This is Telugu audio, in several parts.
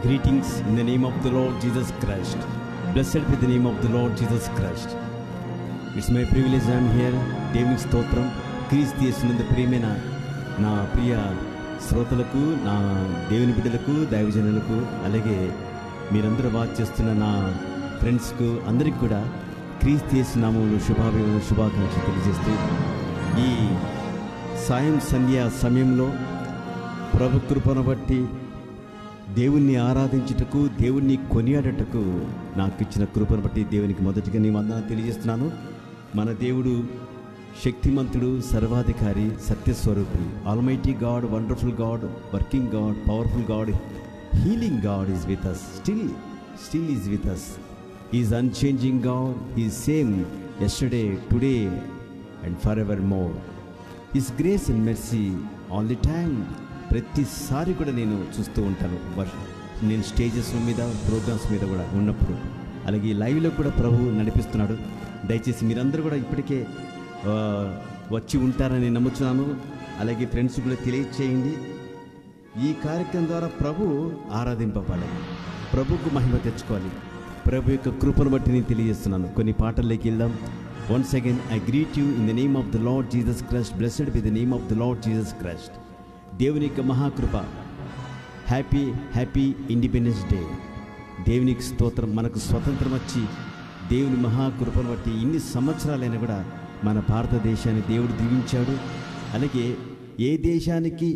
Greetings in the name of the Lord Jesus Christ. Blessed be the name of the Lord Jesus Christ. It's my privilege I'm here దేవునికి స్తోత్రం క్రీస్తు చేసినందు ప్రియమైన నా ప్రియ శ్రోతలకు నా దేవుని బిడ్డలకు దైవజనులకు అలాగే మీరందరూ వాచ్ చేస్తున్న నా ఫ్రెండ్స్కు అందరికి కూడా క్రీస్తు చేసిన నామంలో శుభాభివందన శుభాకాంక్షలు తెలియజేస్తూ ఈ సాయం సంధ్య సమయంలో ప్రభు కృపను బట్టి దేవుణ్ణి ఆరాధించుటకు దేవుణ్ణి కొనియాడటకు నాకు ఇచ్చిన కృపను బట్టి దేవునికి మొదటిగా నీ వందన తెలియజేస్తున్నాను మన దేవుడు శక్తిమంతుడు సర్వాధికారి సత్యస్వరూపుడు almighty God wonderful God working God powerful God healing God is with us still still is with us is unchanging God is same yesterday today and forever more his grace and mercy all the time ప్రతిసారి కూడా నేను చూస్తూ ఉంటాను వర్ష నేను స్టేజెస్ మీద ప్రోగ్రామ్స్ మీద కూడా ఉన్నప్పుడు అలాగే ఈ లైవ్లో కూడా ప్రభు నడిపిస్తున్నాడు దయచేసి మీరందరూ కూడా ఇప్పటికే ఆ, వచ్చి ఉంటారని నమ్ముతున్నాను అలాగే ఫ్రెండ్స్ కూడా తెలియచేయండి ఈ కార్యక్రమం ద్వారా ప్రభు ఆరాధింపబడాలి ప్రభుకు మహిమ తెచ్చుకోవాలి ప్రభు యొక్క కృపను బట్టి నేను తెలియజేస్తున్నాను కొన్ని పాటల్లోకి వెళ్దాం once again I greet you in the name of the Lord Jesus Christ blessed be the name of the Lord Jesus Christ దేవుని యొక్క మహాకృప హ్యాపీ హ్యాపీ ఇండిపెండెన్స్ డే దేవునికి స్తోత్రం మనకు స్వతంత్రం వచ్చి దేవుని మహాకృపను బట్టి ఇన్ని సంవత్సరాలైనా కూడా మన భారతదేశాన్ని దేవుడు దీవించాడు అలాగే ఏ దేశానికి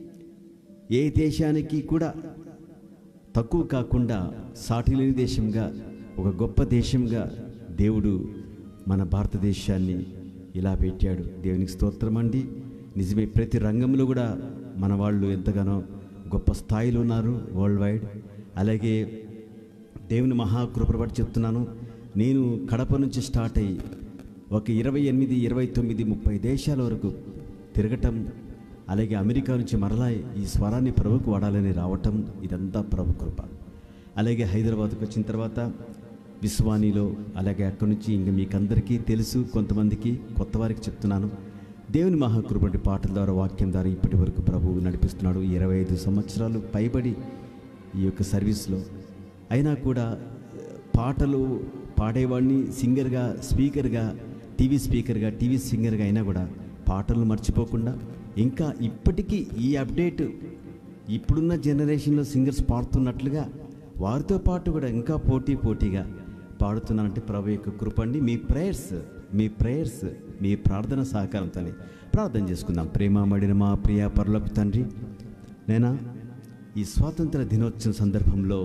ఏ దేశానికి కూడా తక్కువ కాకుండా సాటి లేని దేశంగా ఒక గొప్ప దేశంగా దేవుడు మన భారతదేశాన్ని ఇలా పెట్టాడు దేవునికి స్తోత్రం అండి నిజమే ప్రతి రంగంలో కూడా మన వాళ్ళు ఎంతగానో గొప్ప స్థాయిలో ఉన్నారు వరల్డ్ వైడ్ అలాగే దేవుని మహాకృపను బట్టి చెప్తున్నాను నేను కడప నుంచి స్టార్ట్ అయ్యి ఒక ఇరవై ఎనిమిది ఇరవై తొమ్మిది ముప్పై దేశాల వరకు తిరగటం అలాగే అమెరికా నుంచి మరలా ఈ స్వరాన్ని ప్రభుకు వాడాలని రావటం ఇదంతా ప్రభు కృప అలాగే హైదరాబాద్కు వచ్చిన తర్వాత విశ్వానిలో అలాగే అక్కడి నుంచి ఇంక మీకు అందరికీ తెలుసు కొంతమందికి కొత్త వారికి చెప్తున్నాను దేవుని మహాకృపటి పాటల ద్వారా వాక్యం ద్వారా ఇప్పటి వరకు ప్రభువు నడిపిస్తున్నాడు ఇరవై ఐదు సంవత్సరాలు పైబడి ఈ యొక్క సర్వీస్లో అయినా కూడా పాటలు పాడేవాడిని సింగర్గా స్పీకర్గా టీవీ స్పీకర్గా టీవీ సింగర్గా అయినా కూడా పాటలు మర్చిపోకుండా ఇంకా ఇప్పటికీ ఈ అప్డేట్ ఇప్పుడున్న జనరేషన్లో సింగర్స్ పాడుతున్నట్లుగా వారితో పాటు కూడా ఇంకా పోటీ పోటీగా పాడుతున్నానంటే ప్రభు యొక్క కృపండి మీ ప్రేయర్స్ మీ ప్రేయర్స్ మీ ప్రార్థన సహకారంతో ప్రార్థన చేసుకుందాం ప్రేమమడిన మా ప్రియ పరలోకి తండ్రి నేనా ఈ స్వాతంత్ర దినోత్సవం సందర్భంలో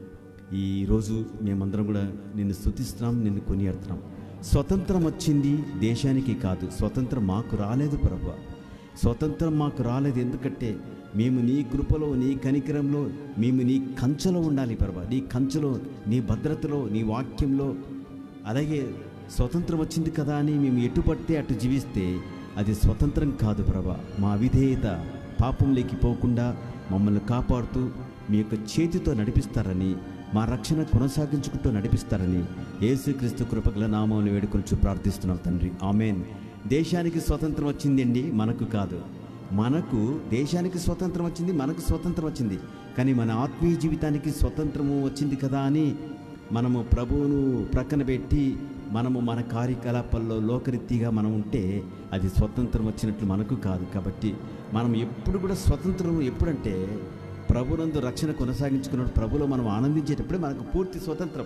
ఈరోజు మేమందరం కూడా నిన్ను స్తుతిస్తున్నాం నిన్ను కొనియాడుతున్నాం స్వతంత్రం వచ్చింది దేశానికి కాదు స్వతంత్రం మాకు రాలేదు ప్రభు స్వతంత్రం మాకు రాలేదు ఎందుకంటే మేము నీ కృపలో నీ కనికరంలో మేము నీ కంచెలో ఉండాలి ప్రభా నీ కంచెలో నీ భద్రతలో నీ వాక్యంలో అలాగే స్వతంత్రం వచ్చింది కదా అని మేము ఎటు పడితే అటు జీవిస్తే అది స్వతంత్రం కాదు ప్రభా మా విధేయత పాపంలోకి పోకుండా మమ్మల్ని కాపాడుతూ మీ యొక్క చేతితో నడిపిస్తారని మా రక్షణ కొనసాగించుకుంటూ నడిపిస్తారని యేసుక్రీస్తు కృపగల నామాన్ని వేడుకొంచు ప్రార్థిస్తున్నాం తండ్రి ఆమెన్ దేశానికి స్వతంత్రం వచ్చిందండి మనకు కాదు మనకు దేశానికి స్వతంత్రం వచ్చింది మనకు స్వతంత్రం వచ్చింది కానీ మన ఆత్మీయ జీవితానికి స్వతంత్రము వచ్చింది కదా అని మనము ప్రభువును ప్రక్కన పెట్టి మనము మన కార్యకలాపాల్లో లోకరీతిగా మనం ఉంటే అది స్వతంత్రం వచ్చినట్లు మనకు కాదు కాబట్టి మనం ఎప్పుడు కూడా స్వతంత్రం ఎప్పుడంటే ప్రభునందు రక్షణ కొనసాగించుకున్నప్పుడు ప్రభులో మనం ఆనందించేటప్పుడే మనకు పూర్తి స్వతంత్రం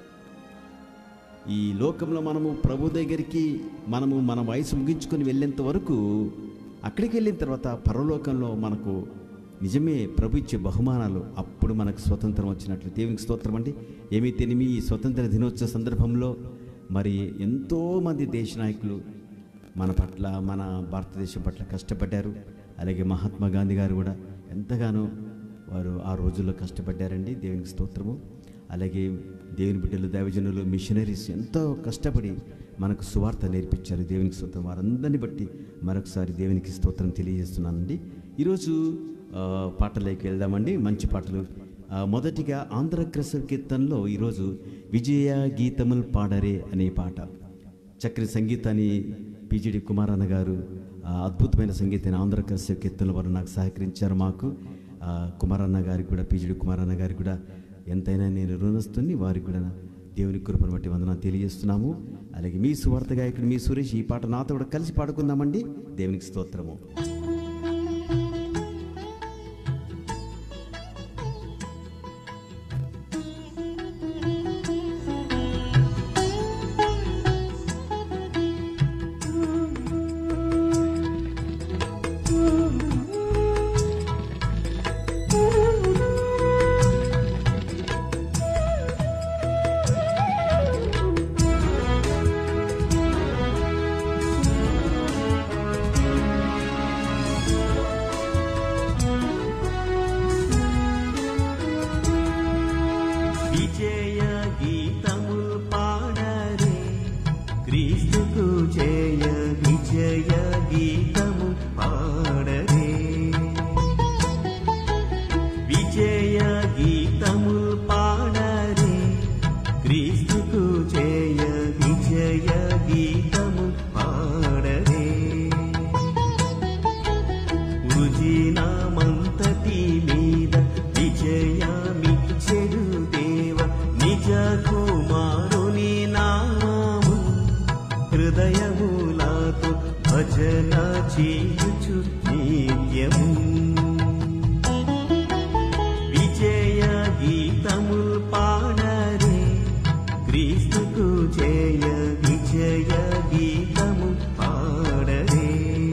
ఈ లోకంలో మనము ప్రభు దగ్గరికి మనము మన వయసు ముగించుకొని వెళ్ళేంత వరకు అక్కడికి వెళ్ళిన తర్వాత పరలోకంలో మనకు నిజమే ప్రభు ఇచ్చే బహుమానాలు అప్పుడు మనకు స్వతంత్రం వచ్చినట్లు దేవునికి స్తోత్రం అండి ఏమీ తెలిమి ఈ స్వతంత్ర దినోత్సవ సందర్భంలో మరి ఎంతోమంది దేశ నాయకులు మన పట్ల మన భారతదేశం పట్ల కష్టపడ్డారు అలాగే మహాత్మా గాంధీ గారు కూడా ఎంతగానో వారు ఆ రోజుల్లో కష్టపడ్డారండి దేవునికి స్తోత్రము అలాగే దేవుని బిడ్డలు దైవజనులు మిషనరీస్ ఎంతో కష్టపడి మనకు సువార్త నేర్పించారు దేవునికి స్తోత్రం వారందరిని బట్టి మరొకసారి దేవునికి స్తోత్రం తెలియజేస్తున్నానండి ఈరోజు ఆ, పాటలోకి వెళ్దామండి మంచి పాటలు ఆ, మొదటిగా ఆంధ్రక్రస కీర్తనలో ఈరోజు విజయ గీతములు పాడరే అనే పాట చక్రి సంగీతాన్ని పిజిడి కుమారన్న గారు ఆ అద్భుతమైన సంగీతాన్ని ఆంధ్రప్రదేశ్ కీర్తనల వారు నాకు సహకరించారు మాకు ఆ కుమారన్న గారికి కూడా పీజుడి కుమారన్న గారికి కూడా ఎంతైనా నేను రుణస్తుని వారికి కూడా దేవుని కృపను బట్టి వందనాలు తెలియజేస్తున్నాము అలాగే మీ సువార్త గాయకుడు మీ సురేష్ ఈ పాట నాతో కూడా కలిసి పాడుకుందామండి దేవునికి స్తోత్రము విజయ గీతములు పాడరే క్రీస్తుకు జయ విజయ గీతము పాడరే విజయ గీతములు పాడరే క్రీస్తుకు జయ విజయ గీతము పాడరే వృజినామంతటి మీద విజయమిచ్చెడు దేవ నిజ కుమారుని నామము హృదయములతో భజన చేయుచు నిత్యము విజయ గీతములు పాడరే క్రీస్తుకు జయ విజయ గీతము పాడరే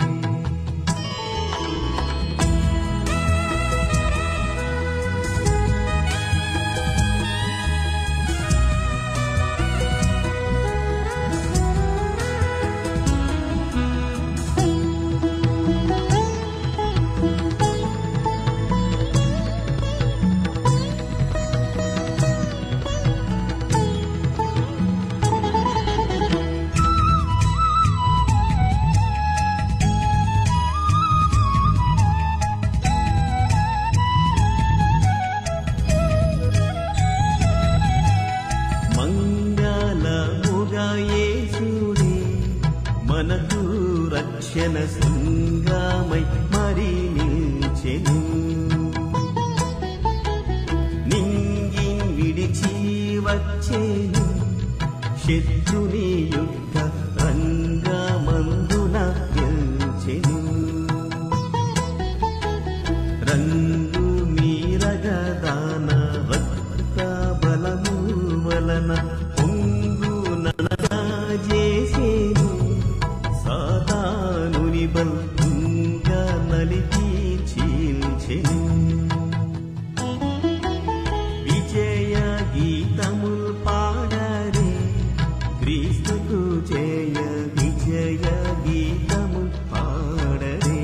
మంగళముగా యేసుడే మనకు రక్షణ శృంగమై మరి నిల్చెను నింగి విడిచి వచ్చేను శత్రుని యుద్ధ రంగమందున గెల్చెను రంగు మీరగదాన రక్త బలము వలన పొంగు ననగా చేసేను సాతానుని బల్పుంగా నలిగి చీల్చెను విజయ గీతములు పాడరే క్రీస్తుకు జయ విజయ గీతము పాడరే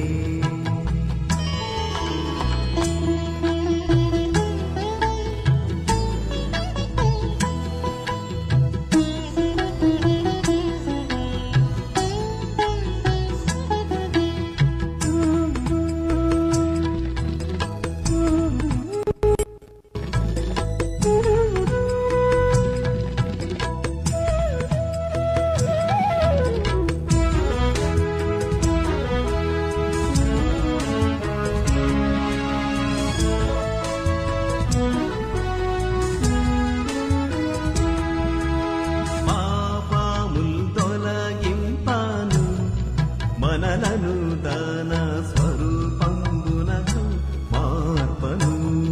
పాపముల్ తొలగింపాను మనలను దాన స్వరూపంబునకు మార్పను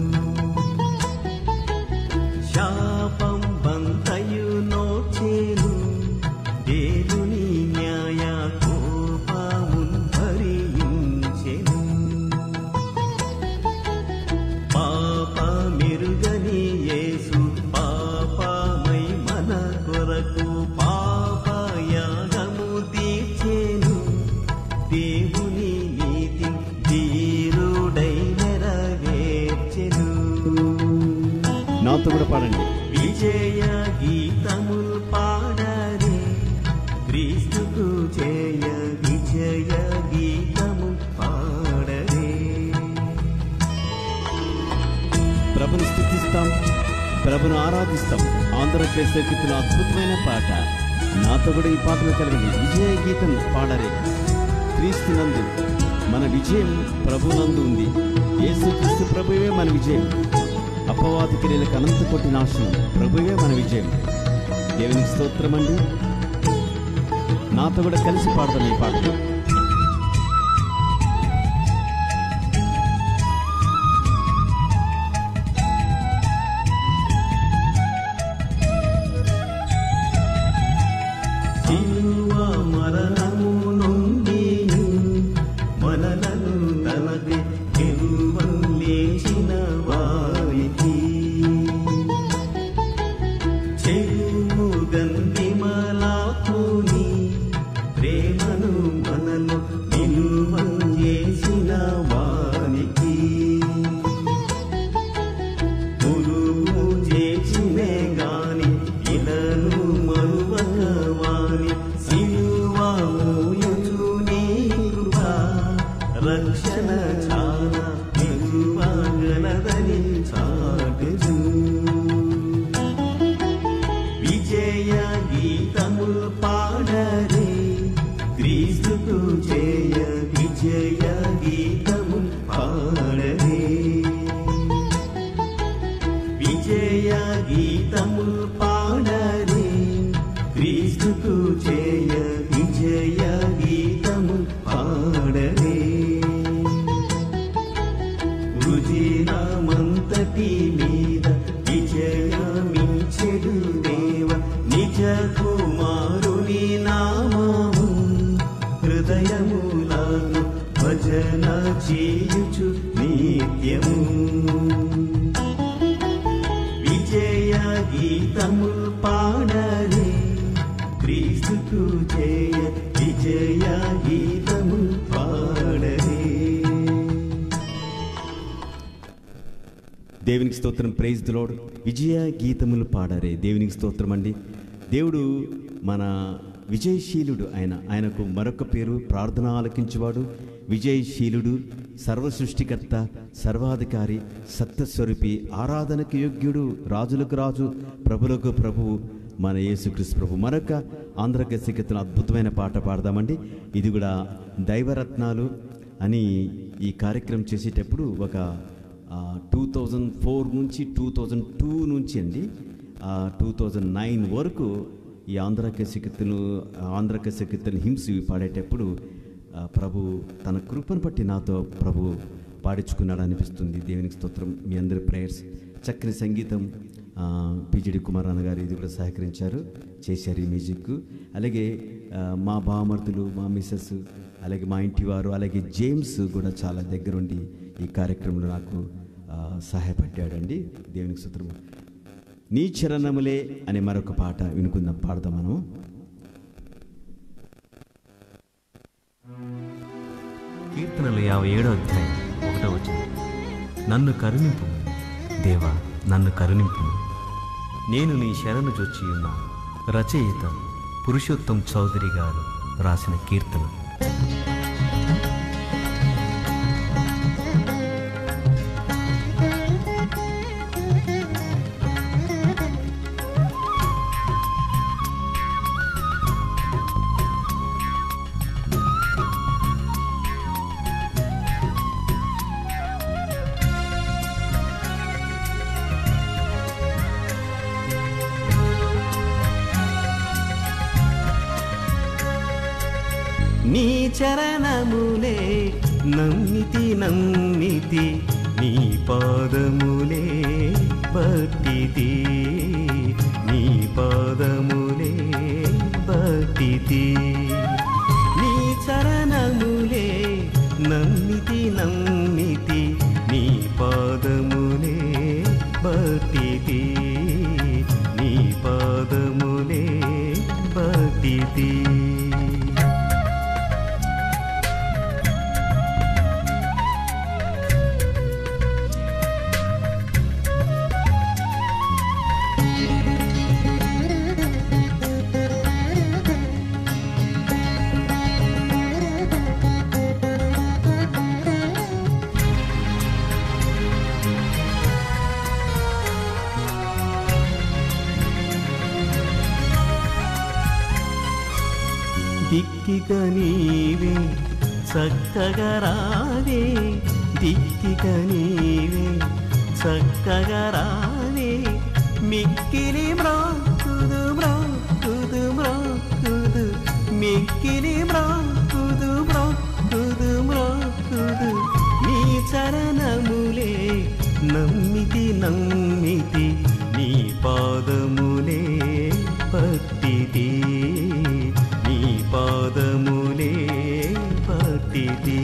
శాపం బంతయు నోచేను దేవుని న్యాయ కోపమున్ భరించెను పాప మెరుగని యేసు పాపమై మన కొరకు పాప యాగము తీర్చేను దేవుని నీతి ధీరుడై నెరవేర్చెను నాతో కూడా పాడండి విజయ గీతములు పాడరే క్రీస్తుకు జయ విజయ గీతము పాడరే ప్రభును స్థుతిస్తాం ప్రభును ఆరాధిస్తాం ఆంధ్రప్రదేశ్ కీర్తన అద్భుతమైన పాట నాతో కూడా ఈ పాటలు కలిగింది విజయ గీతం పాడరే క్రీస్తునందు మన విజయం ప్రభునందు ఉంది యేసుక్రీస్తు ప్రభువే మన విజయం అపవాది క్రియలకు అనంత కొట్టి నాశనం ప్రభువే మన విజయం దేవునికి స్తోత్రం అండి నాతో కూడా కలిసి పాడదాం ఈ పాట శిలువ మరణము నుండి మనలను తనకి గెలువలేచిన వారికి చెరువు గంధిమలాకుని ప్రేమను మనలో నిలువం చేసిన వానికి గురువు చేసినే గాని ఇలను మరువకవాని సిలువమూయచు నీ కృప రక్షణ చాలా నిలువగలదని చాటుచు విజయ గీతములు పాడరే క్రీస్తుకు జయ విజయ గీతములు పాడరే విజయ గీతములు పాడరే క్రీస్తుకు జయ విజయ గీతములు పాడరే రుజినమంతటి మీద విజయమించెడు దేవ నిజ కుమారుని నామము హృదయములను భజన చేయుచు నిత్యము విజయ గీతములు పాడరే క్రీస్తుకు జయ విజయ గీతములు పాడరే దేవునికి స్తోత్రం ప్రైజ్ ది లార్డ్ విజయ గీతములు పాడరే దేవునికి స్తోత్రం అండి దేవుడు మన విజయశీలుడు ఆయన ఆయనకు మరొక పేరు ప్రార్థన ఆలకించువాడు విజయశీలుడు సర్వ సృష్టికర్త సర్వాధికారి సత్యస్వరూపి ఆరాధనకు యోగ్యుడు రాజులకు రాజు ప్రభులకు ప్రభువు మన యేసుక్రీస్తు ప్రభు మరొక ఆంధ్రకేశకతను అద్భుతమైన పాట పాడదామండి ఇది కూడా దైవరత్నాలు అని ఈ కార్యక్రమం చేసేటప్పుడు ఒక టూ థౌజండ్ ఫోర్ నుంచి టూ థౌజండ్ టూ నుంచి అండి టూ థౌజండ్ నైన్ వరకు ఈ ఆంధ్రకేశకతను ఆంధ్రకేశకతను హింస ఇవి పాడేటప్పుడు ఆ, ప్రభు తన కృపను బట్టి నాతో ప్రభు పాడించుకున్నాడు అనిపిస్తుంది దేవునికి స్తోత్రం మీ అందరి ప్రేయర్స్ చక్కని సంగీతం పిజిడి కుమార్ అన్న గారు ఇది కూడా సహకరించారు చేశారు ఈ మ్యూజిక్ అలాగే ఆ, మా బామర్తులు మా మిస్సెస్ అలాగే మా ఇంటి వారు అలాగే జేమ్స్ కూడా చాలా దగ్గరుండి ఈ కార్యక్రమంలో నాకు ఆ, సహాయపడ్డాడండి దేవునికి స్తోత్రం నీ చరణములే అనే మరొక పాట వినుకుందాం పాడదాం మనం కీర్తనలు యాభై ఏడో అధ్యాయం ఒకటో వచ్చింది నన్ను కరుణింపు దేవా నన్ను కరుణింపు నేను నీ శరణు జొచ్చి ఉన్నా రచయిత పురుషోత్తం చౌదరి గారు రాసిన కీర్తన నీ చరణములే నమ్మితి నమ్మితి నీ పాదములే పట్టితి నీ పాదములే పట్టితి నీ చరణములే నమ్మితి నమ్మితి నీ పాదములే పట్టితి నీ పాదములే పట్టితి దిక్కిక నీవే చక్కగా రావే దిక్కిక నీవే చక్కగా రావే మిక్కిలి మ్రాకుదు మ్రాకుదు మ్రాకుదు మిక్కిలి మ్రాకుదు మ్రాకుదు మ్రాకుదు నీ చరణములే నమ్మితి నమ్మితి నీ పాదములే పట్టితి నీ పాదములే పట్టితి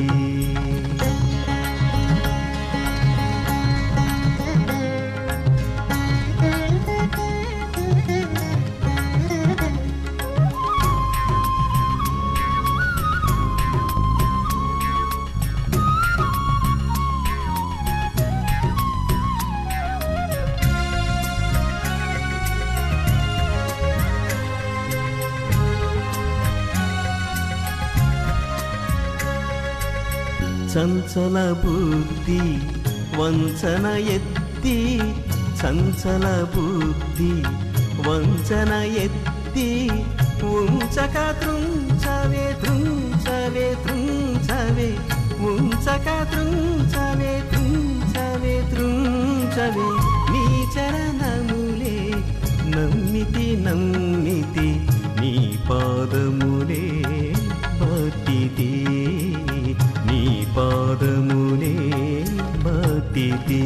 చంచల బుద్ధి వంచన ఎత్తి చంచల బుద్ధి వంచన ఎత్తి ఉంచక త్రుంచవే త్రుంచవే త్రుంచవే ఉంచక త్రుంచవే త్రుంచవే త్రుంచవే నీ చరణములే నమ్మితి నమ్మితి నీ పాదములే భక్తితి నీ పాదములే భక్తితి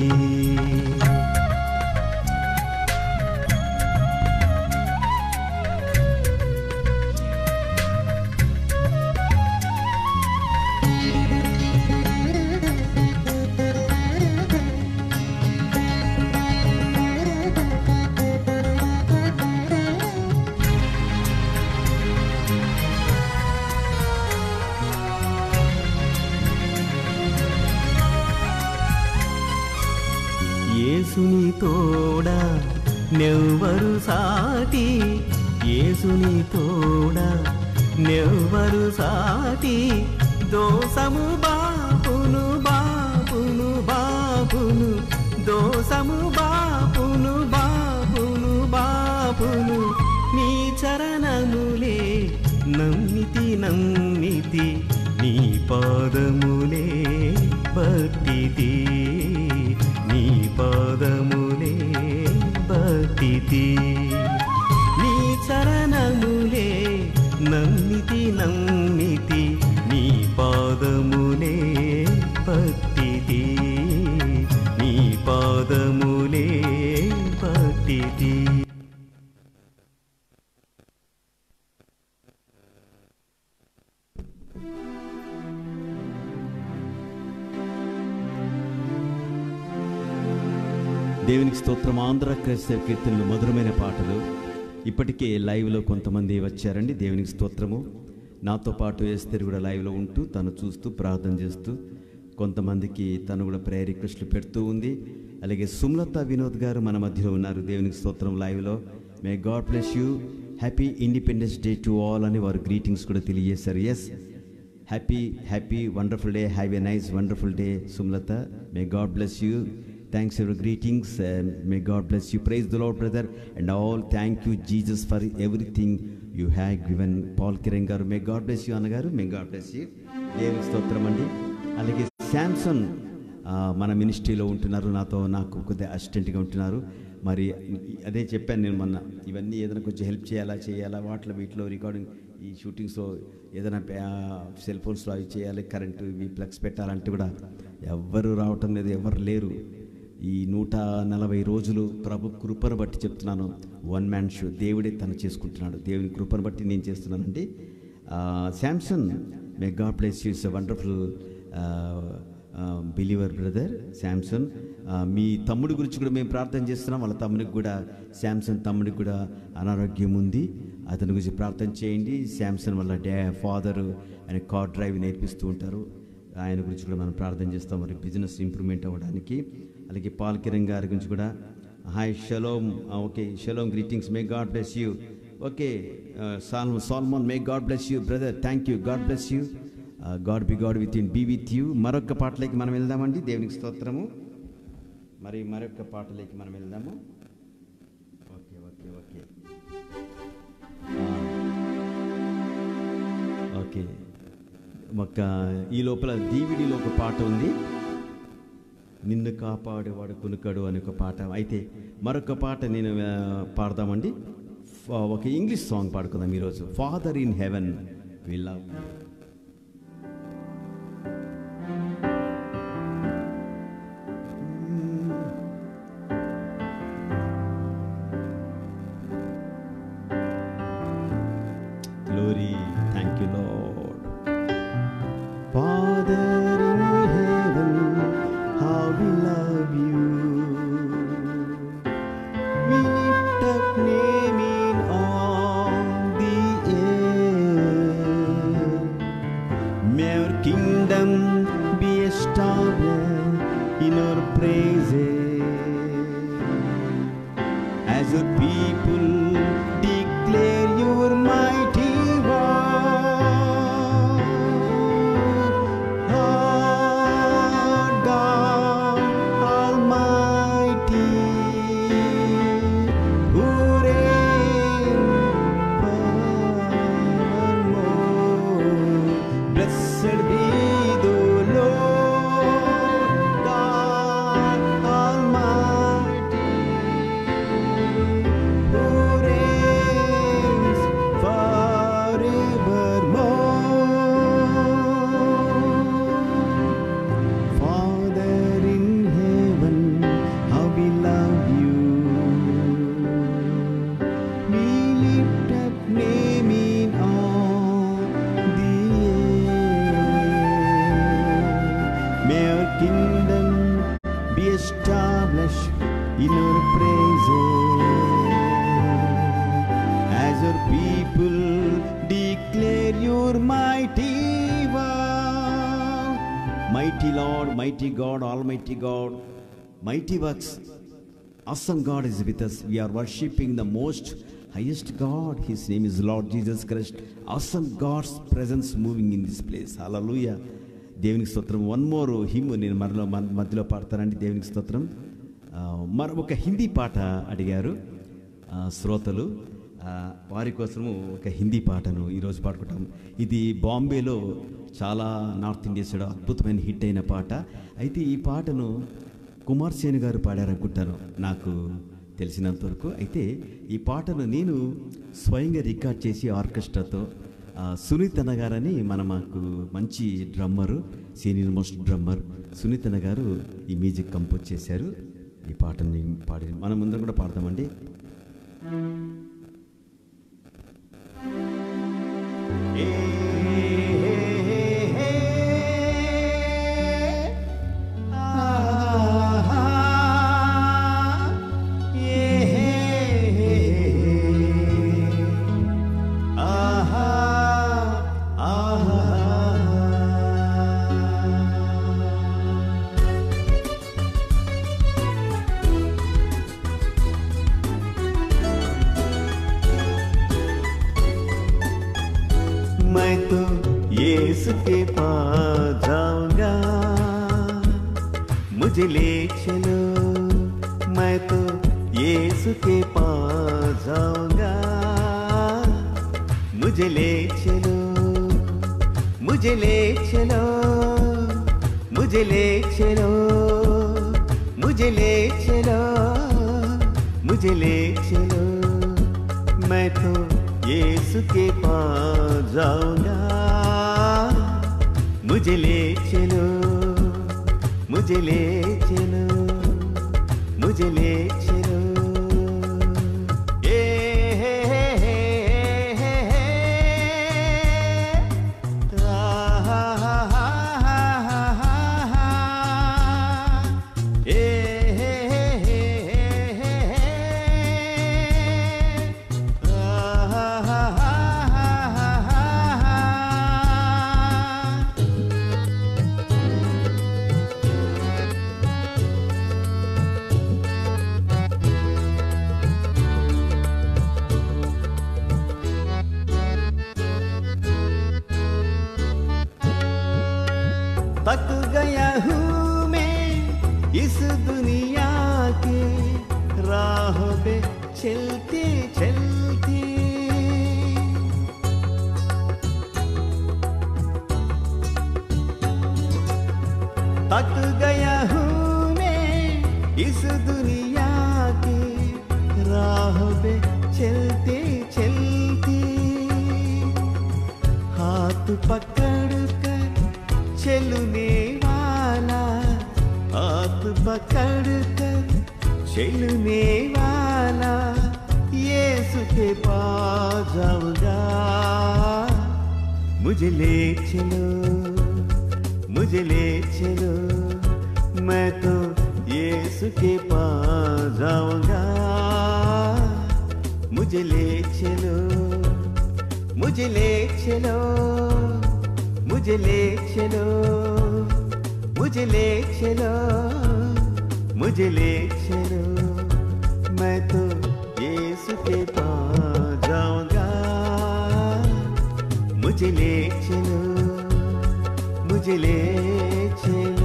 యేసుని తోడా నెవ్వరు సాటి యేసుని తోడా నెవ్వరు సాటి దోసము బాపును బాపును బాపును దోసము బాపును బాపును బాపును నీ చరణములే నమ్మితి నమ్మితి నీ పాదములే భక్తితి నీ పాదములే భక్తితి నీ చరణములే నమ్మితి నమ్మితి నీ పాదములే భక్తితి నీ పాదములే భక్తితి దేవునికి స్తోత్రం ఆంధ్ర క్రైస్తవ కీర్తనలు మధురమైన పాటలు ఇప్పటికే లైవ్లో కొంతమంది వచ్చారండి దేవునికి స్తోత్రము నాతో పాటు ఎస్తేరు కూడా లైవ్లో ఉంటూ తను చూస్తూ ప్రార్థన చేస్తూ కొంతమందికి తను కూడా ప్రేయర్ రిక్వెస్ట్లు పెడుతూ ఉంది అలాగే సుమలత వినోద్ గారు మన మధ్యలో ఉన్నారు దేవునికి స్తోత్రం లైవ్లో may God bless you happy independence day to all అని వారు గ్రీటింగ్స్ కూడా తెలియజేశారు yes happy happy wonderful day have a nice wonderful day Sumalatha may God bless you thanks your greetings may God bless you praise the Lord brother and all thank you Jesus for everything you have given Paul Kiran garu may God bless you అన్నగారు మే గాడ్ బ్లెస్ యూ దేవుని స్తోత్రం అండి అలాగే శాంసన్ ఆ, మన మినిస్ట్రీలో ఉంటున్నారు నాతో నాకు కొద్దిగా అసిస్టెంట్గా ఉంటున్నారు మరి అదే చెప్పాను నేను మొన్న ఇవన్నీ ఏదైనా కొంచెం హెల్ప్ చేయాలా చేయాలా వాటిలో వీటిలో రికార్డింగ్ ఈ షూటింగ్స్లో ఏదైనా సెల్ ఫోన్స్లో అవి చేయాలి కరెంటు ఇవి ప్లగ్స్ పెట్టాలంటే కూడా ఎవ్వరు రావటం లేదు ఎవరు లేరు ఈ నూట నలభై రోజులు ప్రభు కృపను బట్టి చెప్తున్నాను వన్ మ్యాన్ షో దేవుడే తను చేసుకుంటున్నాడు దేవుని కృపను బట్టి నేను చేస్తున్నానండి Samson may God bless you wonderful believer brother Samson మీ తమ్ముడి గురించి కూడా మేము ప్రార్థన చేస్తున్నాం వాళ్ళ తమ్ముడికి కూడా శాంసన్ తమ్ముడికి కూడా అనారోగ్యం ఉంది అతని గురించి ప్రార్థన చేయండి శాంసన్ వాళ్ళ డా ఫాదర్ ఆయన కార్ డ్రైవ్ నేర్పిస్తూ ఉంటారు ఆయన గురించి కూడా మనం ప్రార్థన చేస్తాం మరి బిజినెస్ ఇంప్రూవ్మెంట్ అవ్వడానికి అలాగే పాల్ కిరణ్ గారి గురించి కూడా hi shalom okay shalom greetings may God bless you okay Sol Solomon may God bless you brother thank you God bless you God be God with in be with you మరొక పాటలోకి మనం వెళ్దామండి దేవునికి స్తోత్రము మరి మరొక పాటలోకి మనం వెళ్దాము ఓకే ఓకే ఓకే ఓకే ఒక ఈ లోపల డివిడిలో ఒక పాట ఉంది నిన్ను కాపాడేవాడు కునుకడు అనే ఒక పాట అయితే మరొక పాట నేను ఆ, పాడదామండి ఫ- ఒక ఇంగ్లీష్ సాంగ్ పాడుకుందాం ఈరోజు Father in heaven we love Glory, thank you, Lord. Father in heaven, how we love you. We lift up name in all the air. May our kingdom be established in our praises as your people declare your mighty word. Lord God Almighty, who reign forevermore. Blessed be the Lord God Almighty who reigns forevermore. Father in heaven, how we love you. We lift up name in all the air. May our kingdom be established in our praises as your people declare your mighty word. Mighty Lord, mighty God, Almighty God, mighty works. Awesome God is with us. We are worshipping the most highest God. His name is Lord Jesus Christ. Awesome God's presence moving in this place. Hallelujah. దేవునికి స్తోత్రం వన్ మోర్ హిమ్ నేను మరలో మన మధ్యలో పాడతానండి దేవునికి స్తోత్రం ఆ, మరో ఒక హిందీ పాట అడిగారు ఆ, శ్రోతలు ఆ, వారి కోసము ఒక హిందీ పాటను ఈరోజు పాడుకుంటాం ఇది బాంబేలో చాలా నార్త్ ఇండియా సైడ్ అద్భుతమైన హిట్ అయిన పాట అయితే ఈ పాటను కుమార్ సేన్ గారు పాడారనుకుంటాను నాకు తెలిసినంత వరకు అయితే ఈ పాటను నేను స్వయంగా రికార్డ్ చేసి ఆర్కెస్ట్రాతో ఆ, సునీత్ అన్న గారని మన మాకు మంచి drummer senior most drummer Sunith అన్న గారు ఈ మ్యూజిక్ కంపోజ్ చేశారు ఈ పాటని పాడి మనం ముందరం కూడా పాడతామండి ఏ मैं तो यीशु के पास जाऊंगा मुझे ले चलो मैं तो यीशु के पास जाऊंगा मुझे ले चलो मुझे ले चलो मुझे ले चलो मुझे ले चलो मुझे ले चलो मैं तो यीशु के पास जाऊंगा मुझे ले चलो मुझे ले चलो मुझे ले चलो ए हे हे हे हे हे आ हा हा हा हा हा हा ए हे हे हे हे हे आ हा हा हा हा हा हा थक गया हूँ मैं इस दुनिया के राह पे चलते चलते थक गया हूँ इस दुनिया की राह पे चलते चलते हाथ पकड़ कर चलने वाला हाथ पकड़ कर चलने वाला यीशु के पास जाऊंगा मुझे ले चलो मुझे ले चलो मैं तो यीशु के पास जाऊंगा मुझे ले चलो मुझे ले चलो मुझे ले चलो मुझे ले चलो मुझे ले चलो मैं तो यीशु के पास जाऊंगा मुझे ले चलो मुझे ले चलो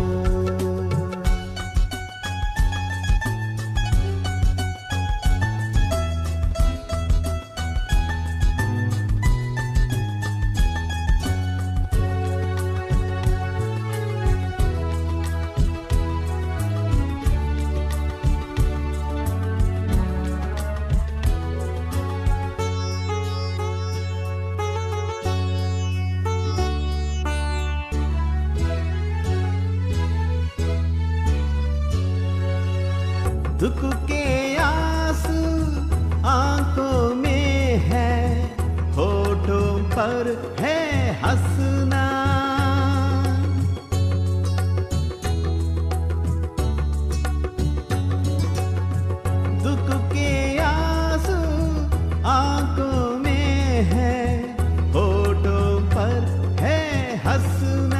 दुख के आंसू आंखों में है होठों पर है हंसना दुख के आंसू आंखों में है होठों पर है हंसना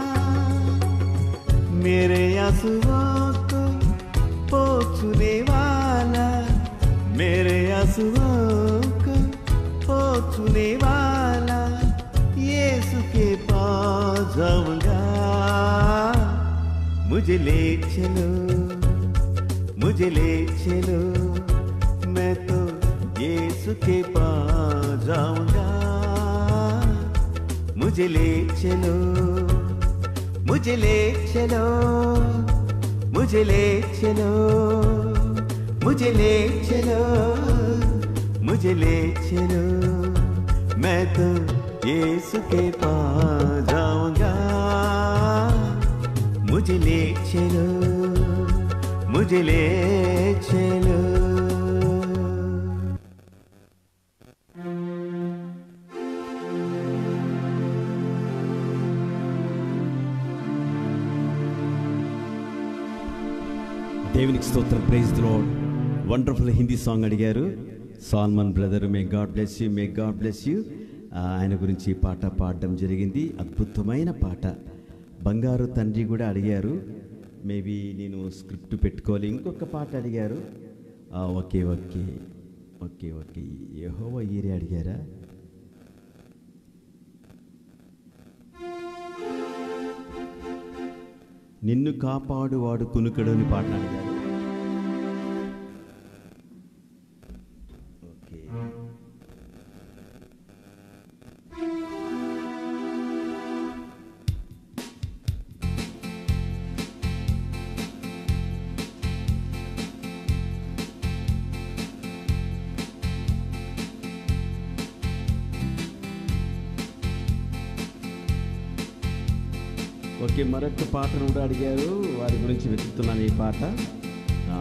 मेरे आंसुओं को पोछने वाला मेरे आंसुओं को पोछने वाला यीशु के पास जाऊंगा मुझे ले चलो मुझे ले चलो मैं तो यीशु के पास जाऊंगा मुझे ले चलो मुझे ले चलो मुझे ले चलो मुझे ले चलो मुझे ले चलो मैं तो यीशु के पास जाऊंगा मुझे ले चलो मुझे ले चलो దేవునికి స్తోత్రం praise Lord wonderful Hindi song అడిగారు Solomon brother may God bless you may God bless you ఆయన గురించి ఈ పాట పాడడం జరిగింది అద్భుతమైన పాట బంగారు తండ్రి కూడా అడిగారు మేబీ నేను స్క్రిప్ట్ పెట్టుకోవాలి ఇంకొక పాట అడిగారు ఆ, ఓకే ఓకే ఓకే ఓకే యహోవ ఈరే అడిగారా నిన్ను కాపాడువాడు కునుకడు అని పాట అడిగారు ఓకే ఓకే మరొక పాటను కూడా అడిగారు వారి గురించి వెతుకుతున్నాను ఈ పాట ఆ,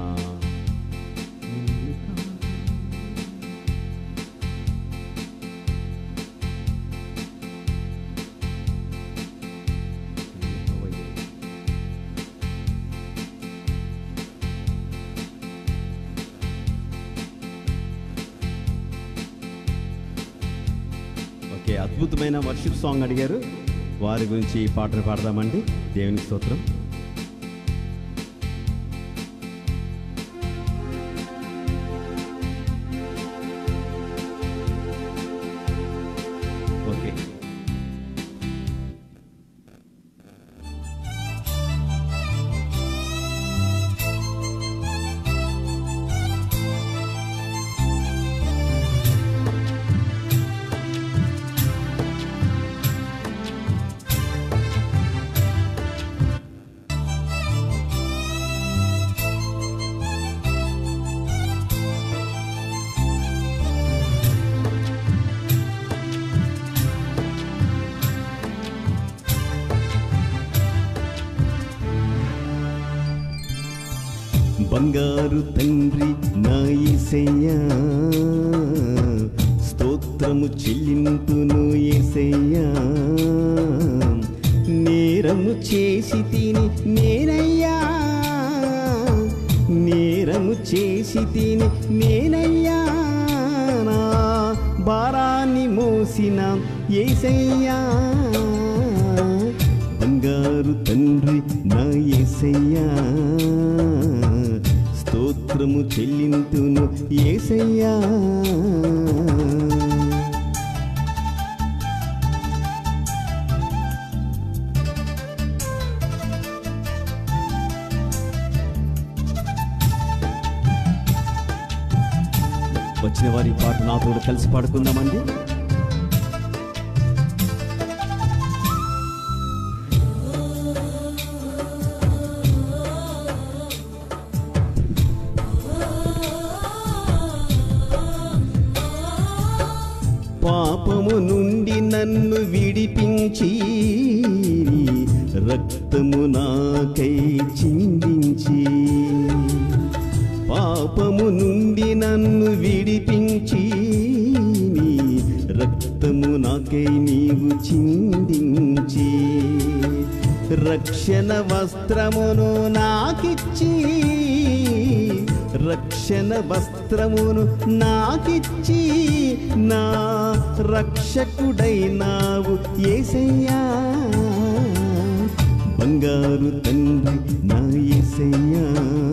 ఓకే అద్భుతమైన వర్షిప్ సాంగ్ అడిగారు వారి గురించి ఈ పాటను పాడదామండి దేవునికి స్తోత్రం ఓకే బంగారు తండ్రి నా యేసయ్యా స్తోత్రము చెల్లింతును యేసయ్యా నేరము చేసి తిని నేనయ్యా నేరము చేసి తిని నేనయ్యా నా భారాన్ని మోసిన ఏసయ్యా బంగారు తండ్రి నా ఏసయ్యా స్తోత్రము చెల్లింతును ఏసయ్యా వచ్చిన వారి ఈ పాట నాతో కలిసి పాడుకుందామండి పాపము నుండి నన్ను విడిపించి రక్తము నాకై చిందించి పాపము నుండి నన్ను విడిపించి నీ రక్తము నాకై నీవు చిందించి రక్షణ వస్త్రమును నాకిచ్చి రక్షణ వస్త్రమును నాకిచ్చి నా రక్షకుడైనావు ఏసయ్యా బంగారు తండ్రి నా ఏసయ్యా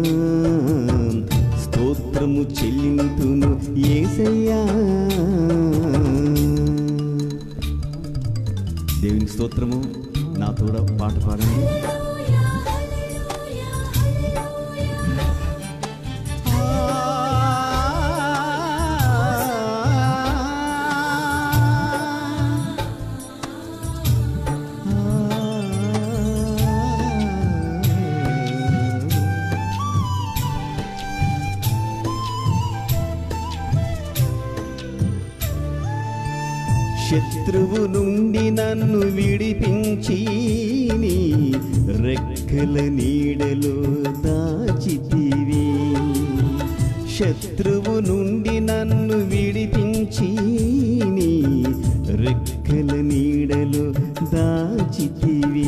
స్తోత్రము చెల్లింతును ఏసయ్యా దేవుని స్తోత్రము నాతో కూడా పాట పాడండి శత్రువు నుండి నన్ను విడిపించి నీ రెక్కల నీడలో దాచితివి శత్రువు నుండి నన్ను విడిపించి నీ రెక్కల నీడలో దాచితివి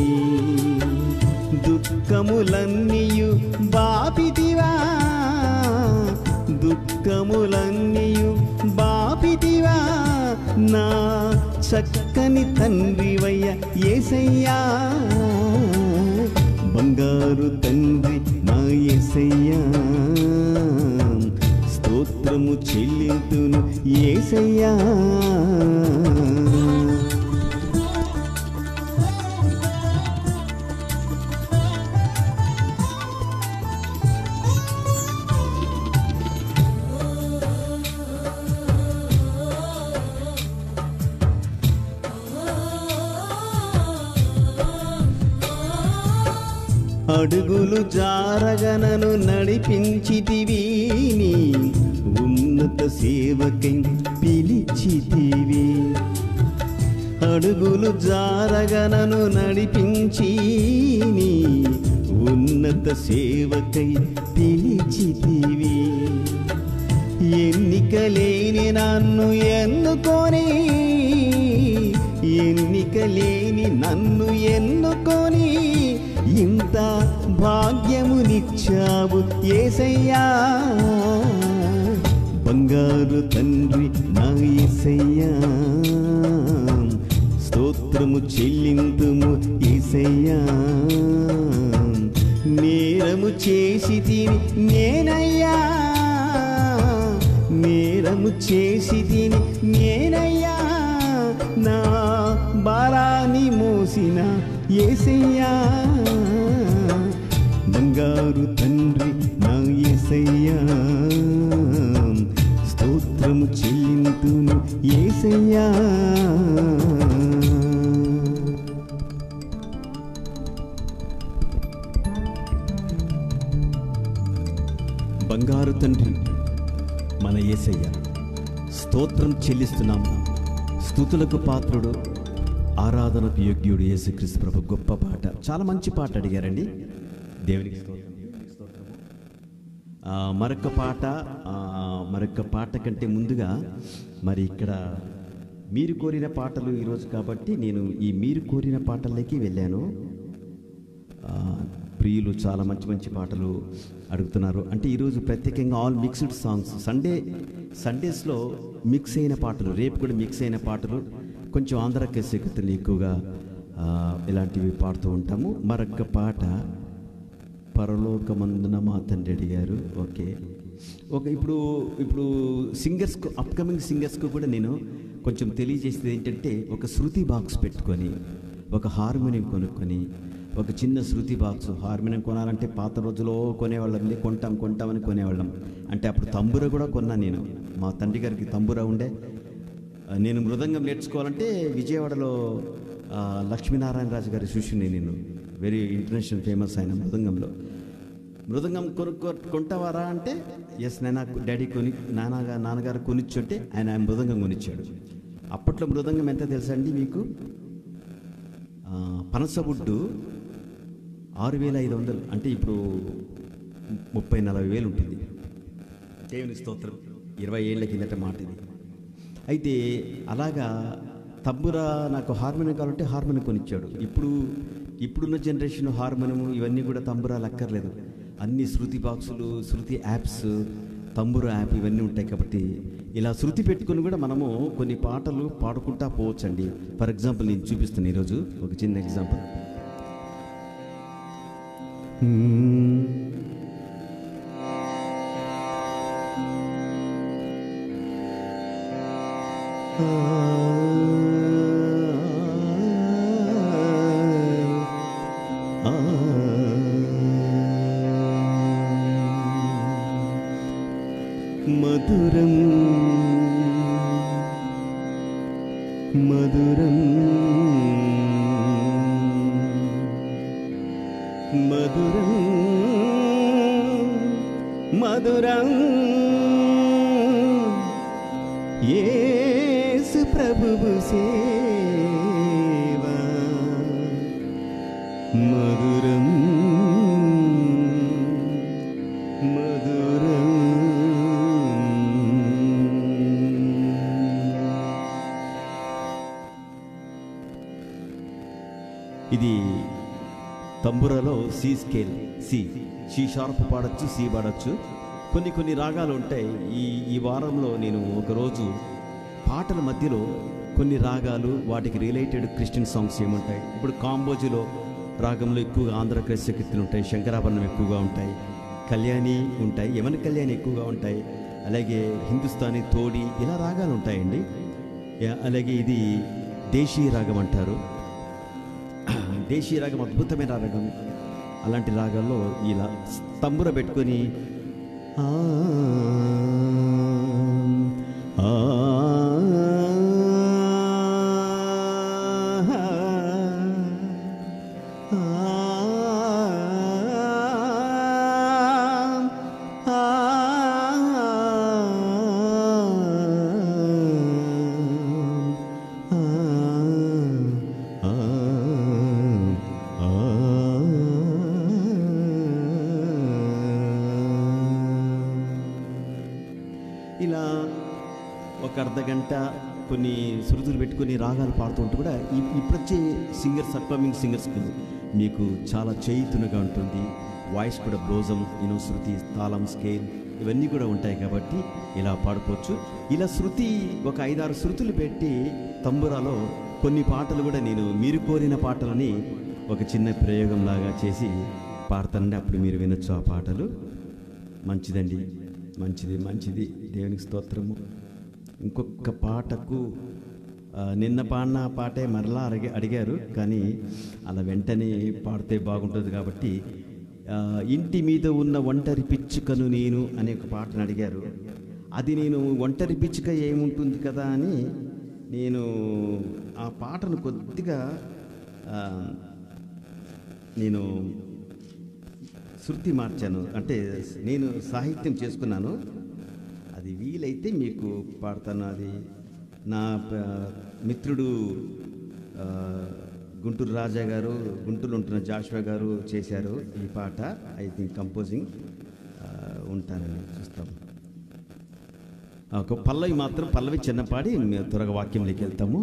దుఃఖములన్నీయు బాపితివా దుఃఖములన్నీయు బాపితివా నా చక్కని తండ్రివయ్య ఏసయ్యా బంగారు తండ్రి నా ఏసయ్యా స్తోత్రము చెల్లింతును ఏసయ్యా అడుగులు జారగనను నడిపించితివి నీ ఉన్నత సేవకై పిలిచితివి అడుగులు జారగనను నడిపించి నీ ఉన్నత సేవకై పిలిచితివి ఎన్నిక లేని నన్ను ఎన్నుకొని ఎన్నిక లేని నన్ను ఎన్నుకొని ఇంత భాగ్యమునిచ్చావు ఏసయ్యా బంగారు తండ్రి నా ఏసయ్యా స్తోత్రము చెల్లింతుము ఏసయ్యా నేరము చేసి తిని నేనయ్యా నేరము చేసి తిని నేనయ్యా నా భారాన్ని మోసిన ఏసయ్యా బంగారు తండ్రి నా ఏసయ్యా స్తోత్రము చెల్లింతును ఏసయ్యా బంగారు తండ్రి మన ఏసయ్య స్తోత్రం చెల్లిస్తున్నాము స్థుతులకు పాత్రుడు ఆరాధనకు యోగ్యుడు యేసుక్రీస్తు ప్రభు గొప్ప పాట చాలా మంచి పాట అడిగారండి దేవునికి స్తోత్రం దేవునికి స్తోత్రము ఆ, మరొక పాట ఆ, మరొక పాట కంటే ముందుగా మరి ఇక్కడ మీరు కోరిన పాటలు ఈరోజు కాబట్టి నేను ఈ మీరు కోరిన పాటల్లోకి వెళ్ళాను ఆ, ప్రియులు చాలా మంచి మంచి పాటలు అడుగుతున్నారు అంటే ఈరోజు ప్రత్యేకంగా ఆల్ మిక్స్డ్ సాంగ్స్ సండే సండేస్లో మిక్స్ అయిన పాటలు రేపు కూడా మిక్స్ అయిన పాటలు కొంచెం ఆంధ్ర కేసెక్కుతులు ఎక్కువగా ఆ, ఇలాంటివి పాడుతూ ఉంటాము మరొక పాట పరలోకమందున మా తండ్రి అడిగారు ఓకే ఓకే ఇప్పుడు ఇప్పుడు సింగర్స్కు అప్కమింగ్ సింగర్స్కు కూడా నేను కొంచెం తెలియజేసేది ఏంటంటే ఒక శృతి బాక్స్ పెట్టుకొని ఒక హార్మోనియం కొనుక్కొని ఒక చిన్న శృతి బాక్స్ హార్మోనియం కొనాలంటే పాత రోజులో కొనేవాళ్ళం లే, కొంటాం కొంటామని కొనేవాళ్ళం అంటే అప్పుడు తంబుర కూడా కొన్నా నేను మా తండ్రి గారికి తంబుర ఉండే ఆ, నేను మృదంగం నేర్చుకోవాలంటే విజయవాడలో ఆ, లక్ష్మీనారాయణ రాజు గారి శిష్యుని నేను వెరీ ఇంటర్నేషనల్ ఫేమస్ ఆయన మృదంగంలో మృదంగం కొనుక్కో కొంటావారా అంటే ఎస్ నాన్న డాడీ కొని నాన్నగా నాన్నగారు కొనిచ్చుంటే ఆయన ఆయన మృదంగం కొనిచ్చాడు అప్పట్లో మృదంగం ఎంత తెలుసా అండి మీకు ఆ, పనసబుడ్డు ఆరు వేల ఐదు వందలు అంటే ఇప్పుడు ముప్పై నలభై వేలు ఉంటుంది దేవుని స్తోత్రం ఇరవై ఏళ్ళ కిందట మాట ఇది అయితే అలాగా తబ్బురా నాకు హార్మోనియం కావాలంటే హార్మోనియం కొనిచ్చాడు ఇప్పుడు ఇప్పుడున్న జనరేషన్ హార్మోనియం ఇవన్నీ కూడా తంబురాలు అక్కర్లేదు అన్ని శృతి బాక్సులు శృతి యాప్స్ తంబుర యాప్ ఇవన్నీ ఉంటాయి కాబట్టి ఇలా శృతి పెట్టుకుని కూడా మనము కొన్ని పాటలు పాడుకుంటా పోవచ్చండి ఫర్ ఎగ్జాంపుల్ నేను చూపిస్తాను ఈరోజు ఒక చిన్న ఎగ్జాంపుల్ మధురం మధురం మధురం మధురం యేసు ప్రభువు సేవా మధురం మధురం ఇది తంబురలో C scale C C sharp పాడొచ్చు సి పాడొచ్చు కొన్ని కొన్ని రాగాలు ఉంటాయి ఈ ఈ వారంలో నేను ఒకరోజు పాటల మధ్యలో కొన్ని రాగాలు వాటికి రిలేటెడ్ క్రిస్టియన్ సాంగ్స్ ఏముంటాయి ఇప్పుడు కాంబోజీలో రాగంలో ఎక్కువగా ఆంధ్ర క్రైస్తవ కీర్తనలు ఉంటాయి శంకరాభరణం ఎక్కువగా ఉంటాయి కళ్యాణి ఉంటాయి యమన కళ్యాణి ఎక్కువగా ఉంటాయి అలాగే హిందుస్థానీ తోడి ఇలా రాగాలు ఉంటాయండి యా- అలాగే ఇది దేశీయ రాగం అంటారు దేశీయ రాగం అద్భుతమైన రాగం అలాంటి రాగాల్లో ఇలా తంబుర పెట్టుకొని ఆ, ఆ, ఇలా ఒక అర్ధ గంట కొన్ని శృతులు పెట్టుకొని రాగాలు పాడుతుంటే కూడా ఈ- ఇప్పుడు వచ్చే సింగర్స్ అప్కమింగ్ సింగర్స్కి మీకు చాలా చేయుతునగా ఉంటుంది వాయిస్ కూడా బ్లోజం యూనో శృతి తాళం స్కేల్ ఇవన్నీ కూడా ఉంటాయి కాబట్టి ఇలా పాడుకోవచ్చు ఇలా శృతి ఒక ఐదారు శృతులు పెట్టి తంబురాలో కొన్ని పాటలు కూడా నేను మీరు కోరిన పాటలని ఒక చిన్న ప్రయోగంలాగా చేసి పాడతానండి అప్పుడు మీరు వినొచ్చు ఆ పాటలు మంచిదండి మంచిది మంచిది దేవునికి స్తోత్రము ఇంకొక పాటకు ఆ, నిన్న పాడిన పాటే మరలా అడిగి అడిగారు కానీ అలా వెంటనే పాడితే బాగుంటుంది కాబట్టి ఆ, ఇంటి మీద ఉన్న ఒంటరి పిచ్చుకను నేను అనే ఒక పాటను అడిగారు అది నేను ఒంటరి పిచ్చుక ఏముంటుంది కదా అని నేను ఆ పాటను కొద్దిగా ఆ, నేను శృతి మార్చాను అంటే నేను సాహిత్యం చేసుకున్నాను అది వీలైతే మీకు పాడతాను అది నా ప- మిత్రుడు ఆ, గుంటూరు రాజా గారు గుంటూరులో ఉంటున్న జాషువా గారు చేశారు ఈ పాట ఐ థింక్ కంపోజింగ్ ఉంటారని చూస్తాం ఒక పల్లవి మాత్రం పల్లవి చిన్నపాడి మేము త్వరగా వాక్యంలోకి వెళ్తాము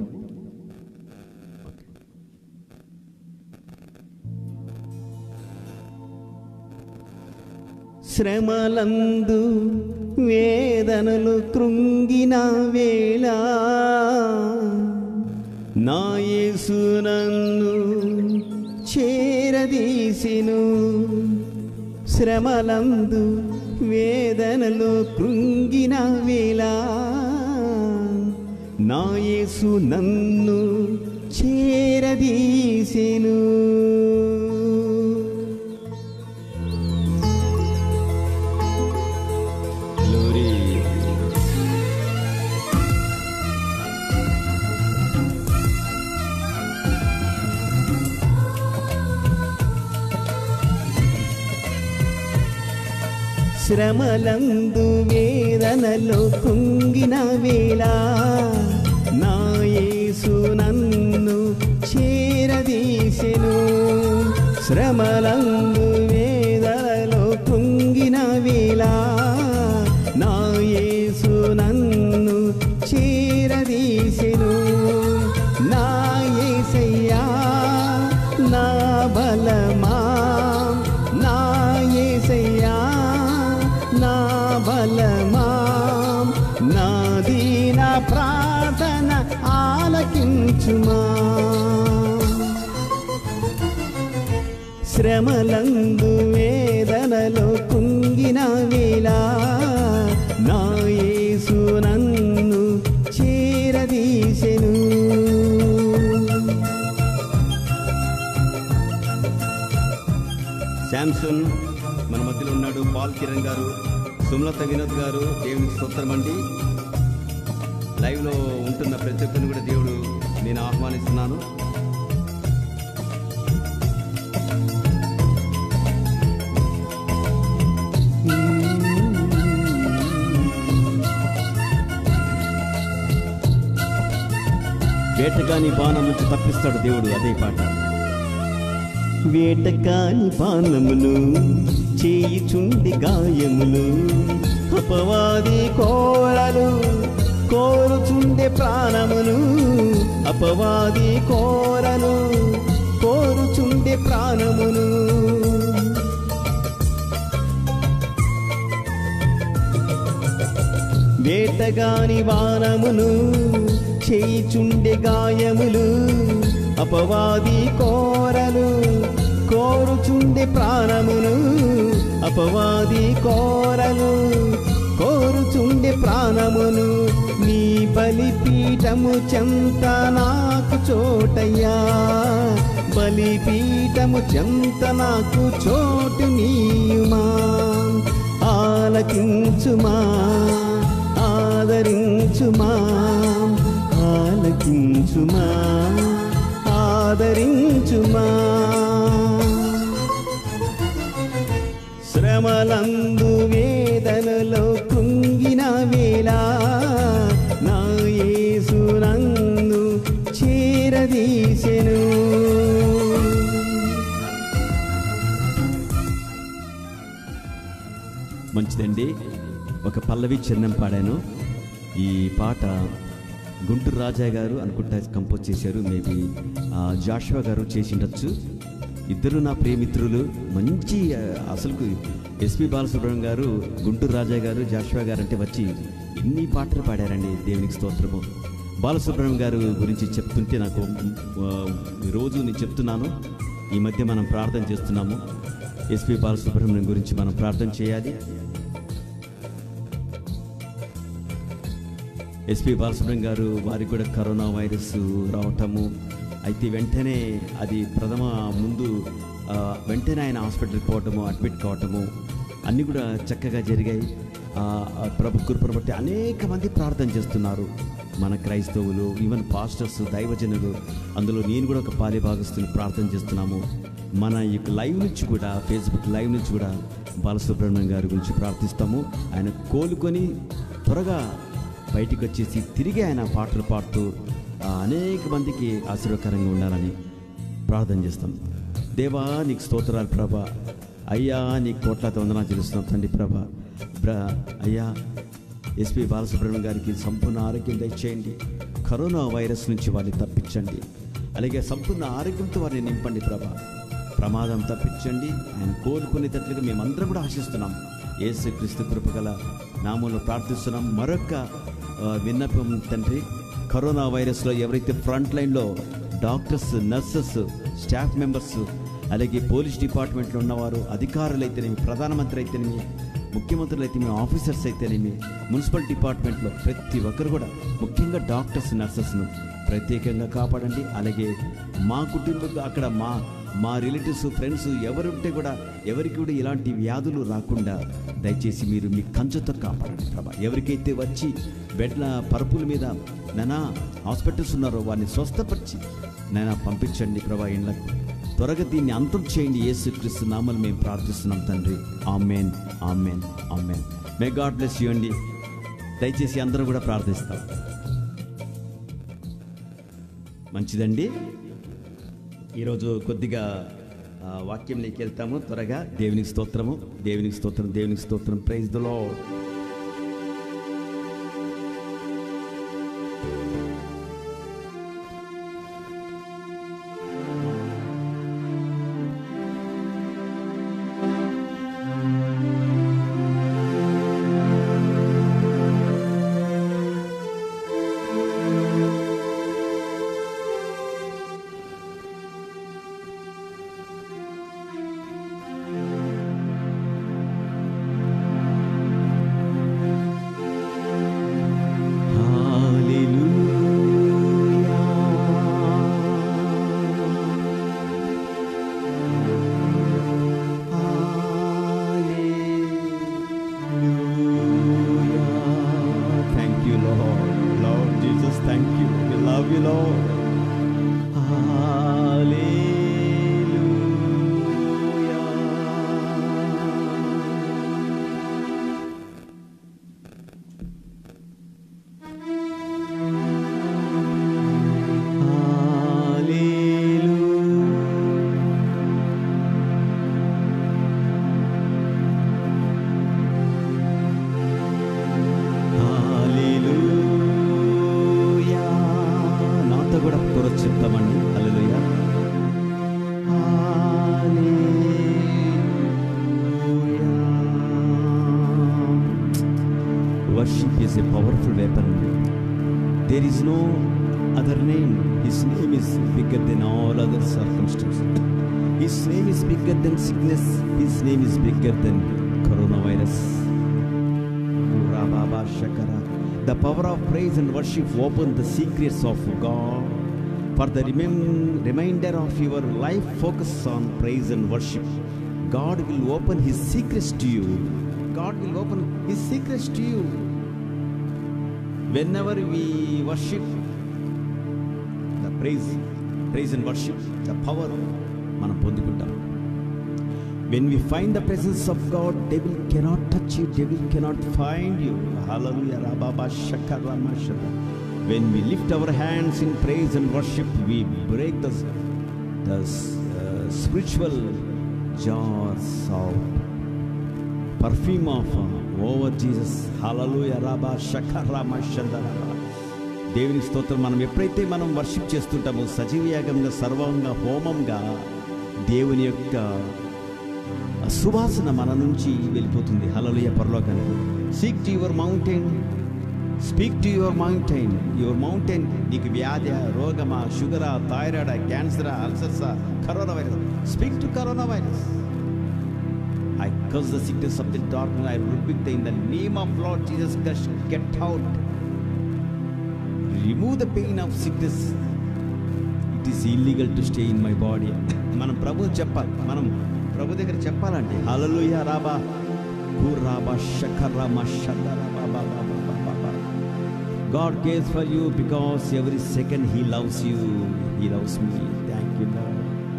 శ్రమలందు వేదనలు కృంగిన వేళ నా యేసు నన్ను చేరదీసిను శ్రమలందు వేదనలు కృంగిన వేళ నా యేసు నన్ను చేరదీసెను Glory. శ్రమలందు వేదనలో కుంగిన వేళ నా యేసు నన్ను చేరదీసెను శ్రమలందు వేదనలో కుంగిన వేళ నా యేసు నన్ను చేరదీసెను నా యేసయ్యా నా బలమా నా యేసయ్యా నా బలమా నా దీన ప్రార్థన ఆలకించుమా శ్రమలందు వేదనలో కుంగిన వేళ నా యేసు నన్ను చేరదీసెను శాంసన్ మన మధ్యలో ఉన్నాడు పాల్ కిరణ్ గారు సుమలత వినోద్ గారు దేవునికి స్తోత్రం అండి లైవ్లో ఉంటున్న ప్రతి ఒక్కరిని కూడా దేవుడు నేను ఆహ్వానిస్తున్నాను వేటగాని బాణం నుంచి తప్పిస్తాడు దేవుడు అదే పాట వేటకాని బాణములు చేయిచుండి గాయములు అపవాది కోరలు కోరుచుండే ప్రాణములు అపవాది కోరలు కోరుచుండే ప్రాణమును వేటగాని వానమును చేయిచుండే గాయములు అపవాది కోరలు కోరుచుండే ప్రాణమును అపవాది కోరలు కోరుచుండే ప్రాణమును నీ బలిపీఠము చెంత నాకు చోటయ్యా బలిపీఠము చెంత నాకు చోటు నీయుమా ఆలకించుమా ఆదరించుమా ఆలకించుమా ఆదరించుమా శ్రమలందు వేదనలో కృంగిన వేళ నా యేసు నన్ను చేరదీసెను మంచిదండి ఒక పల్లవి చిన్నం పాడాను ఈ పాట గుంటూరు రాజా గారు అనుకుంటా కంపోజ్ చేశారు మేబీ జాషువా గారు చేసి ఉండొచ్చు ఇద్దరు నా ప్రియమిత్రులు మంచి ఆ, అసలుకు ఎస్పి బాలసుబ్రహ్మణ్యం గారు గుంటూరు రాజా గారు జాషువా గారు అంటే వచ్చి ఎన్ని పాటలు పాడారండి దేవునికి స్తోత్రము బాలసుబ్రహ్మణ్యం గారు గురించి చెప్తుంటే నాకు ఆ, రోజు నేను చెప్తున్నాను ఈ మధ్య మనం ప్రార్థన చేస్తున్నాము ఎస్పి బాలసుబ్రహ్మణ్యం గురించి మనం ప్రార్థన చేయాలి ఎస్పి బాలసుబ్రహ్మణ్యం గారు వారికి కూడా కరోనా వైరస్ రావటము అయితే వెంటనే అది ప్రథమ ముందు ఆ, వెంటనే ఆయన హాస్పిటల్కి పోవటము అడ్మిట్ కావటము అన్నీ కూడా చక్కగా జరిగాయి ఆ, ఆ ప్రభు కృపను బట్టి అనేక మంది ప్రార్థన చేస్తున్నారు మన క్రైస్తవులు ఈవెన్ పాస్టర్స్ దైవజనులు అందులో నేను కూడా ఒక పాలి భాగస్తుని ప్రార్థన చేస్తున్నాము మన ఈ యొక్క లైవ్ నుంచి కూడా ఫేస్బుక్ లైవ్ నుంచి కూడా బాలసుబ్రహ్మణ్యం గారి గురించి ప్రార్థిస్తాము ఆయన కోలుకొని త్వరగా బయటికి వచ్చేసి తిరిగి ఆయన పాటలు పాడుతూ ఆ, అనేక మందికి ఆశీర్వకరంగా ఉండాలని ప్రార్థన చేస్తాం దేవా నీకు స్తోత్రాలు ప్రభా అయ్యా నీకు కోట్లాది వందనాలు చెల్లిస్తున్నాం తండ్రి ప్రభా బ్ర అయ్యా ఎస్పి బాలసుబ్రహ్మణ్యం గారికి సంపూర్ణ ఆరోగ్యం దయచేయండి కరోనా వైరస్ నుంచి వారిని తప్పించండి అలాగే సంపూర్ణ ఆరోగ్యంతో వారిని నింపండి ప్రభా ప్రమాదం తప్పించండి ఆయన కోలుకునేటట్లుగా మేమందరం కూడా ఆశిస్తున్నాం యేసుక్రీస్తు కృపగల నామంలో ప్రార్థిస్తున్నాం మరొక ఆ, విన్నపం తండ్రి కరోనా వైరస్లో ఎవరైతే ఫ్రంట్ లైన్లో డాక్టర్స్ నర్సెస్ స్టాఫ్ మెంబర్స్ అలాగే పోలీస్ డిపార్ట్మెంట్లో ఉన్నవారు అధికారులు అయితేనేమి ప్రధానమంత్రి అయితేనేమి ముఖ్యమంత్రులు అయితేనేమి ఆఫీసర్స్ అయితేనేమి మున్సిపల్ డిపార్ట్మెంట్లో ప్రతి ఒక్కరు కూడా ముఖ్యంగా డాక్టర్స్ నర్సెస్ను ప్రత్యేకంగా కాపాడండి అలాగే మా కుటుంబం అక్కడ మా మా రిలేటివ్స్ ఫ్రెండ్స్ ఎవరుంటే కూడా ఎవరికి కూడా ఇలాంటి వ్యాధులు రాకుండా దయచేసి మీరు మీ కంచెతో కాపాడండి ప్రభా ఎవరికైతే వచ్చి బెడ్ల పరుపుల మీద నానా హాస్పిటల్స్ ఉన్నారో వారిని స్వస్థపరిచి నైనా పంపించండి ప్రభా ఇళ్ళకు త్వరగా దీన్ని అంతం చేయండి యేసుక్రీస్తు నామలు మేము ప్రార్థిస్తున్నాం తండ్రి amen amen amen may God bless you అండి దయచేసి అందరూ కూడా ప్రార్థిస్తాం మంచిదండి ఈరోజు కొద్దిగా ఆ, వాక్యంలోకి వెళ్తాము త్వరగా దేవునికి స్తోత్రము దేవునికి స్తోత్రం దేవునికి స్తోత్రం praise the Lord Thank you, Lord. Lord Jesus, thank you. We love you, Lord. Hallelujah. హల్లెలూయా. నాతో కూడా కూర చెప్తామండి హల్లెలూయా worship is a powerful weapon there is no other name his name is bigger than all other circumstance his name is bigger than sickness his name is bigger than corona virus Rababa Shakara. The power of praise and worship open the secrets of God. For the remem- reminder of your life, focus on praise and worship. God will open His secrets to you. God will open His secrets to you. Whenever we worship, the praise, praise and worship, the power మనం పొందుకుంటాం when we find the presence of God, devil cannot touch you, devil cannot find you. Hallelujah. Rababa Shakarama Shaka. When we lift our hands in praise and worship, we break the, the uh, spiritual jars of perfume of uh, over Jesus. Hallelujah. Rabba Shakarama Shandaraba. దేవునికి స్తోత్రం మనం ఎప్పుడైతే మనం వర్షిప్ చేస్తుంటామో సజీవయాగంగా సర్వంగా హోమంగా దేవుని యొక్క ఆ సువాసన మన నుంచి వెళ్ళిపోతుంది హలలుయ పరలోకానికి seek to your mountain speak to your mountain your mountain నీకు వ్యాధి రోగమా షుగరా థైరాయిడా క్యాన్సరా అల్సర్సా corona virus speak to corona virus I curse the sickness of the darkness. I rebuke the in the name of Lord Jesus Christ. Get out. Remove the pain of sickness. It is illegal to stay in my body. మనం ప్రభు చెప్పాలి మనం ప్రభు దగ్గర చెప్పాలండి హల్లెలూయ రాబా కురాబా షకరామా షదరాబా బాబా బాబా బాబా God cares for you because every second He loves you. He loves me. Thank you, Lord.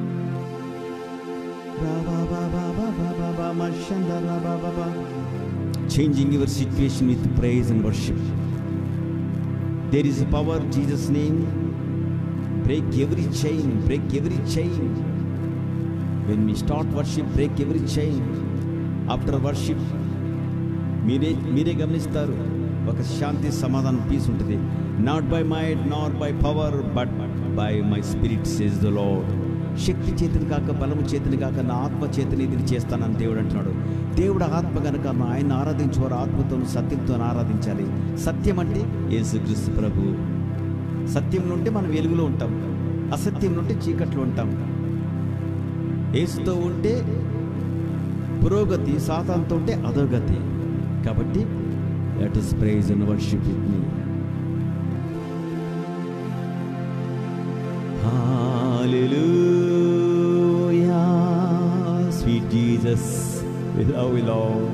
Changing your situation with praise and worship. There is a power in Jesus' name. Break every chain, break every chain. When we start worship, break every chain. After worship, మీరే మీరే గమనిస్తారు ఒక శాంతి సమాధానం పీస్ ఉంటుంది not by might not by power but by my spirit says the Lord శక్తి చేతిని కాక బలము చేతిని కాక నా ఆత్మ చేతిని ఇది చేస్తానని దేవుడు అంటున్నాడు దేవుడు ఆత్మ కనుక ఆయన ఆరాధించేవారు ఆత్మతో సత్యంతో ఆరాధించాలి సత్యం అంటే యేసుక్రీస్తు ప్రభు సత్యంలో ఉంటే మనం వెలుగులో ఉంటాం అసత్యంలో ఉంటే చీకట్లో ఉంటాం ఏసుతో ఉంటే పురోగతి సాతాంతో ఉంటే అధోగతి కాబట్టి let us praise and worship with me Hallelujah, sweet Jesus, we love you, Lord.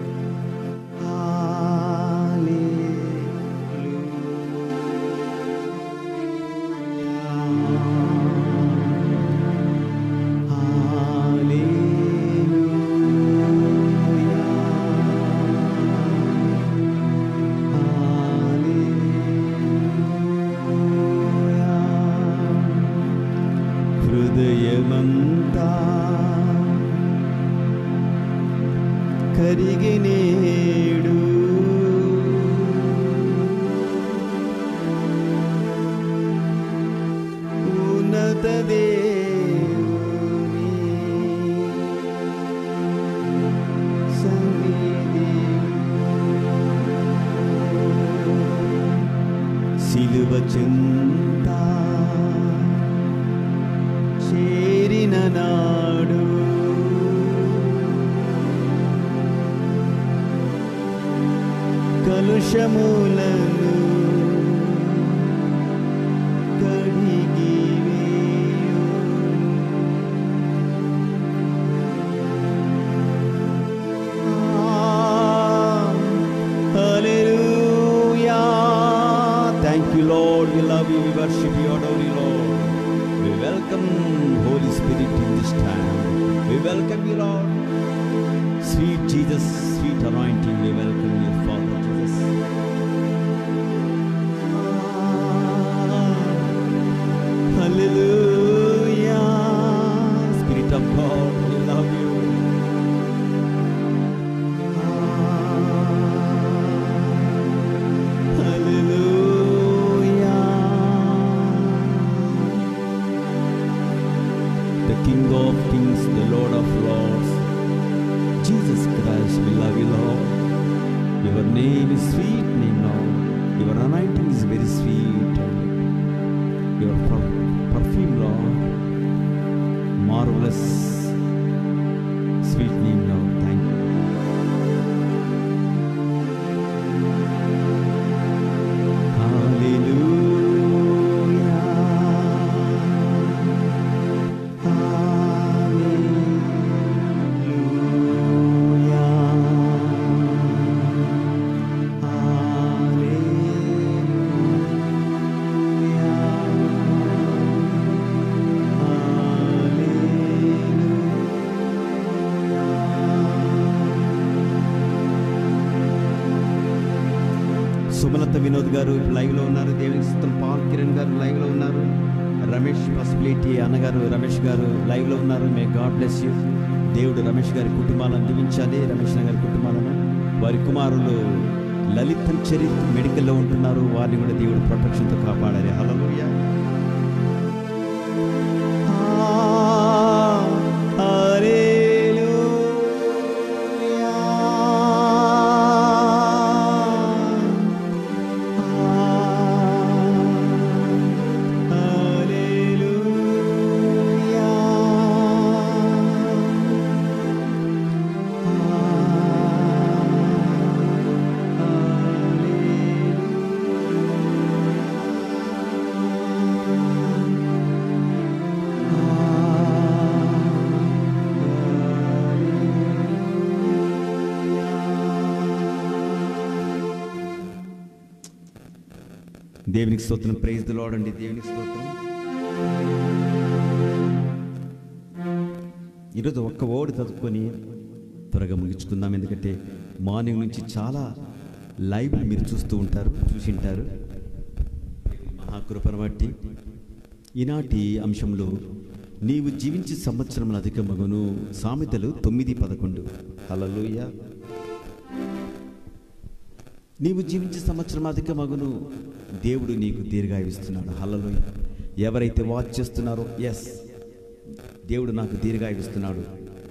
హృదయమంతా కరిగినేడు ఉన్నత దేవుని సన్నిధి సిలువ చింత చేరిన నాడు కలుషములను కడిగి వేయు. Ah, Hallelujah. Thank you, Lord. We love you. We worship you, adore you, Lord. We welcome Holy Spirit in this time. We welcome you, Lord. Sweet Jesus, sweet anointing, we welcome you, Father Jesus. Hallelujah. Spirit of God, we love you. Hallelujah. The King of Kings, the Lord of Lords, Jesus Christ, we love you, Lord. Your name is sweet name, Lord. Your anointing is very sweet. Your per- perfume, Lord, marvelous, sweet name, Lord. Thank you. Sumalatha Vinod గారు లైవ్ లో ఉన్నారు దేవుని స్థితం పాల్ కిరణ్ గారు లైవ్ లో ఉన్నారు రమేష్ పసిపిలేటి అన్నగారు రమేష్ గారు లైవ్ లో ఉన్నారు మే గాడ్ బ్లెస్ యూ దేవుడు రమేష్ గారి కుటుంబాలను దీవించాలి రమేష్ గారి కుటుంబాలను వారి కుమారులు లలిత్ చరిత్ మెడికల్లో ఉంటున్నారు వారిని కూడా దేవుడు ప్రొటెక్షన్తో కాపాడాలి హల్లెలూయా దేవునికి స్తోత్రం ప్రైజ్ ది లార్డ్ అండి దేవునికి స్తోత్రం ఈరోజు ఒక్క ఓడి చదువుకొని త్వరగా ముగించుకుందాం ఎందుకంటే మార్నింగ్ నుంచి చాలా లైవ్ మీరు చూస్తూ ఉంటారు చూసింటారు మహాకృపను బట్టి ఈనాటి అంశంలో నీవు జీవించే సంవత్సరం అధిక మగును సామెతలు తొమ్మిది పదకొండు హల్లెలూయా నీవు జీవించే సంవత్సరం అధిక మగును దేవుడు నీకు దీర్ఘాయుస్తున్నాడు హల్లలు ఎవరైతే వాచ్ చేస్తున్నారో ఎస్ దేవుడు నాకు దీర్ఘాయుస్తున్నాడు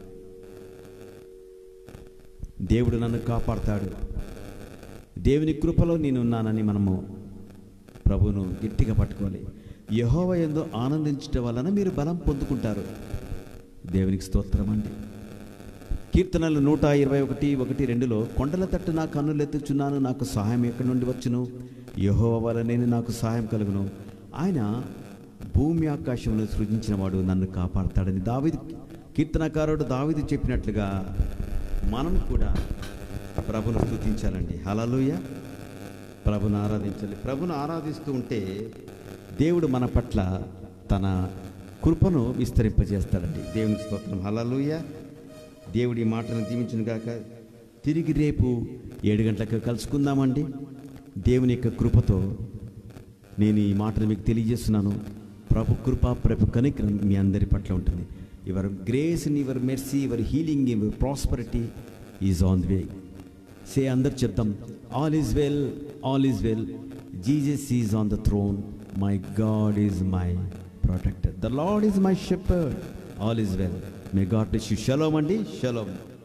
దేవుడు నన్ను కాపాడతాడు దేవుని కృపలో నేనున్నానని మనము ప్రభువును గట్టిగా పట్టుకోవాలి యహోవ ఎందు ఆనందించటం వలన మీరు బలం పొందుకుంటారు దేవునికి స్తోత్రం అండి కీర్తనలు నూట ఇరవై ఒకటి ఒకటి రెండులో కొండల తట్టు నా కన్నులెత్తుచున్నాను నాకు సహాయం ఎక్కడి నుండి వచ్చును యహోవ వలనే నాకు సహాయం కలుగును ఆయన భూమి ఆకాశంలో సృజించిన వాడు నన్ను కాపాడతాడని దావిది కీర్తనకారుడు దావిది చెప్పినట్లుగా మనం కూడా ప్రభును స్తుతించాలండి హలలుయ ప్రభును ఆరాధించాలి ప్రభును ఆరాధిస్తూ ఉంటే దేవుడు మన పట్ల తన కృపను విస్తరింపజేస్తాడండి దేవునికి స్తోత్రం హలలుయ దేవుడి మాటను దీవించును గాక తిరిగి రేపు ఏడు గంటలకు కలుసుకుందామండి దేవుని యొక్క కృపతో నేను ఈ మాటను మీకు తెలియజేస్తున్నాను ప్రభు కృప ప్రభు కనికరం మీ అందరి పట్ల ఉంటుంది your grace in your mercy your healing your prosperity is on the way say అందరు చెప్తాం all is well all is well Jesus is on the throne my God is my protector the Lord is my shepherd all is well may God bless you shalom అండి షలోమ్